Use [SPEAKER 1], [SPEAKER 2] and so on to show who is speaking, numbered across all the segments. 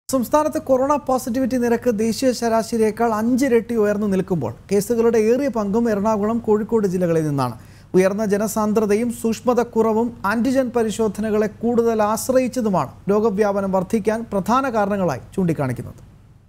[SPEAKER 1] സംസ്ഥാനത്ത് corona positivity നിരക്ക് ദേശീയ ശരാശരിയേക്കാൾ അഞ്ചിരട്ടി ഉയർന്നു നിൽക്കുമ്പോൾ കേസുകളുടെ ഏറിയ പങ്കും എറണാകുളം കോഴിക്കോട് ജില്ലകളിൽ നിന്നാണ് ഉയർന്ന ജനസാന്ദ്രതയും സൂക്ഷ്മതക്കുറവും ആന്റിജൻ പരിശോധനകളെ കൂടുതൽ ആശ്രയിച്ചതുമാണ് രോഗവ്യാപനം വർദ്ധിക്കാൻ പ്രധാന കാരണങ്ങളായി ചൂണ്ടിക്കാണിക്കുന്നത്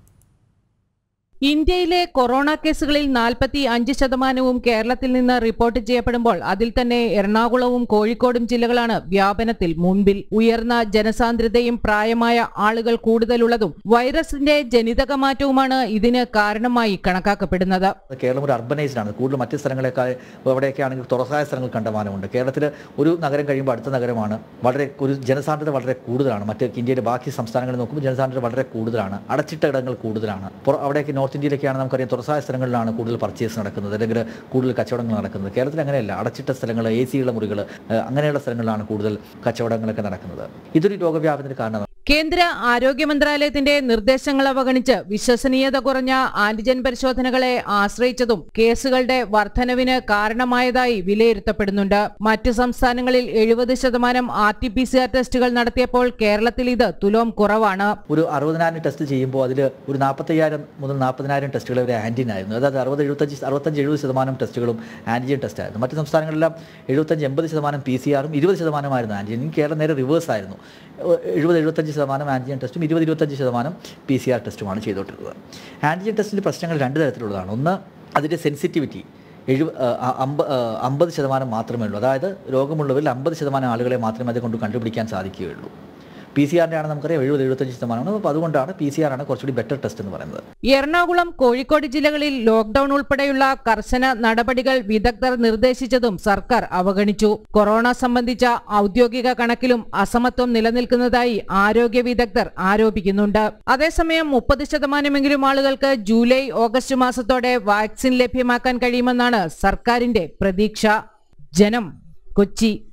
[SPEAKER 2] ഇന്ത്യയിലെ കൊറോണ കേസുകളിൽ നാൽപ്പത്തി അഞ്ച് ശതമാനവും കേരളത്തിൽ നിന്ന് റിപ്പോർട്ട് ചെയ്യപ്പെടുമ്പോൾ അതിൽ തന്നെ എറണാകുളവും കോഴിക്കോടും ജില്ലകളാണ് വ്യാപനത്തിൽ മുൻപിൽ ഉയർന്ന ജനസാന്ദ്രതയും പ്രായമായ ആളുകൾ കൂടുതലുള്ളതും വൈറസിന്റെ ജനിതക മാറ്റവുമാണ് ഇതിന് കാരണമായി കണക്കാക്കപ്പെടുന്നത്
[SPEAKER 3] കേരളം ഒരു അർബനൈസ്ഡ് ആണ് കൂടുതൽ മറ്റ് സ്ഥലങ്ങളെക്കാൾ അവിടെയൊക്കെ ആണെങ്കിൽ തുറസായ സ്ഥലങ്ങൾ കണ്ടമാനമുണ്ട് കേരളത്തിൽ ഒരു നഗരം കഴിയുമ്പോൾ അടുത്ത നഗരമാണ് വളരെ ഒരു ജനസാന്ദ്രത വളരെ കൂടുതലാണ് മറ്റ് ഇന്ത്യയുടെ ബാക്കി സംസ്ഥാനങ്ങളിൽ നോക്കുമ്പോൾ ജനസാന്ദ്രത വളരെ കൂടുതലാണ് അടച്ചിട്ട ഇടങ്ങൾ കൂടുതലാണ് പുറ- അവിടെയൊക്കെ നോർത്ത് ഇന്ത്യയിലൊക്കെയാണ് നമുക്കറിയാം തുറസായ സ്ഥലങ്ങളിലാണ് കൂടുതൽ പർച്ചേസ് നടക്കുന്നത് അല്ലെങ്കിൽ കൂടുതൽ കച്ചവടങ്ങൾ നടക്കുന്നത് കേരളത്തിൽ അങ്ങനെയല്ല അടച്ചിട്ട സ്ഥലങ്ങൾ എ സിയുള്ള മുറികൾ അങ്ങനെയുള്ള സ്ഥലങ്ങളിലാണ് കൂടുതൽ കച്ചവടങ്ങളൊക്കെ നടക്കുന്നത് ഇതൊരു രോഗവ്യാപനത്തിന് കാരണമാണ്
[SPEAKER 2] കേന്ദ്ര ആരോഗ്യ മന്ത്രാലയത്തിന്റെ നിർദ്ദേശങ്ങൾ അവഗണിച്ച് വിശ്വസനീയത കുറഞ്ഞ ആന്റിജൻ പരിശോധനകളെ ആശ്രയിച്ചതും കേസുകളുടെ വർധനവിന് കാരണമായതായി വിലയിരുത്തപ്പെടുന്നുണ്ട് മറ്റു സംസ്ഥാനങ്ങളിൽ എഴുപത് ശതമാനം R T P C R ടെസ്റ്റുകൾ നടത്തിയപ്പോൾ കേരളത്തിൽ ഇത് തുലോം കുറവാണ്
[SPEAKER 3] ഒരു അറുപതിനായിരം ടെസ്റ്റ് ചെയ്യുമ്പോൾ അതിൽ ഒരു നാൽപ്പത്തയ്യായിരം മുതൽ നാൽപ്പതിനായിരം ടെസ്റ്റുകൾ വരെ ആൻറ്റിൻ ആയിരുന്നു അതായത് അറുപത് എഴുപത്തഞ്ച് അറുപത്തഞ്ച് എഴുപത് ശതമാനം ടെസ്റ്റുകളും ആൻറ്റിജൻ ടെസ്റ്റ് ആയിരുന്നു മറ്റ് സംസ്ഥാനങ്ങളിലെല്ലാം എഴുപത്തഞ്ച് എൺപത് ശതമാനം പി സി ആറും ഇരുപത് ശതമാനമായിരുന്നു ആൻറ്റിജൻ കേരളം നേരെ റിവേഴ്സ് ആയിരുന്നു എഴുപത് എഴുപത്തഞ്ച് ശതമാനം ആൻറ്റിജൻ ടെസ്റ്റും ഇരുപത് ഇരുപത്തഞ്ച് ശതമാനം പി സി ആർ ടെസ്റ്റുമാണ് ചെയ്തുകൊണ്ടിരുന്നത് ആൻറ്റിജൻ ടെസ്റ്റിൻ്റെ പ്രശ്നങ്ങൾ രണ്ട് തരത്തിലുള്ളതാണ് ഒന്ന് അതിൻ്റെ സെൻസിറ്റിവിറ്റി എഴുപ അമ്പ അമ്പത് ശതമാനം മാത്രമേ ഉള്ളൂ അതായത് രോഗമുള്ളവരിൽ അമ്പത് ശതമാനം ആളുകളെ മാത്രമേ അത് കൊണ്ട് കണ്ടുപിടിക്കാൻ സാധിക്കുകയുള്ളൂ പി സി ആറിൻ്റെ ആണ് നമുക്കറിയാം എഴുപത് എഴുപത്തഞ്ച് ശതമാനമാണ് അപ്പോൾ അതുകൊണ്ടാണ് പി സി ആർ ആണ് കുറച്ചുകൂടി ബെറ്റർ ടെസ്റ്റ് എന്ന് പറയുന്നത്
[SPEAKER 2] എറണാകുളം കോഴിക്കോട് ജില്ലകളിൽ ലോക്ഡൌൺ ഉൾപ്പെടെയുള്ള കർശന നടപടികൾ വിദഗ്ധർ നിർദ്ദേശിച്ചതും സർക്കാർ അവഗണിച്ചു കൊറോണ സംബന്ധിച്ച ഔദ്യോഗിക കണക്കിലും അസമത്വം നിലനിൽക്കുന്നതായി ആരോഗ്യ വിദഗ്ധർ ആരോപിക്കുന്നുണ്ട് അതേസമയം മുപ്പത് ശതമാനമെങ്കിലും ആളുകൾക്ക് ജൂലൈ ഓഗസ്റ്റ് മാസത്തോടെ വാക്സിൻ ലഭ്യമാക്കാൻ കഴിയുമെന്നാണ് സർക്കാരിന്റെ പ്രതീക്ഷ ജനം കൊച്ചി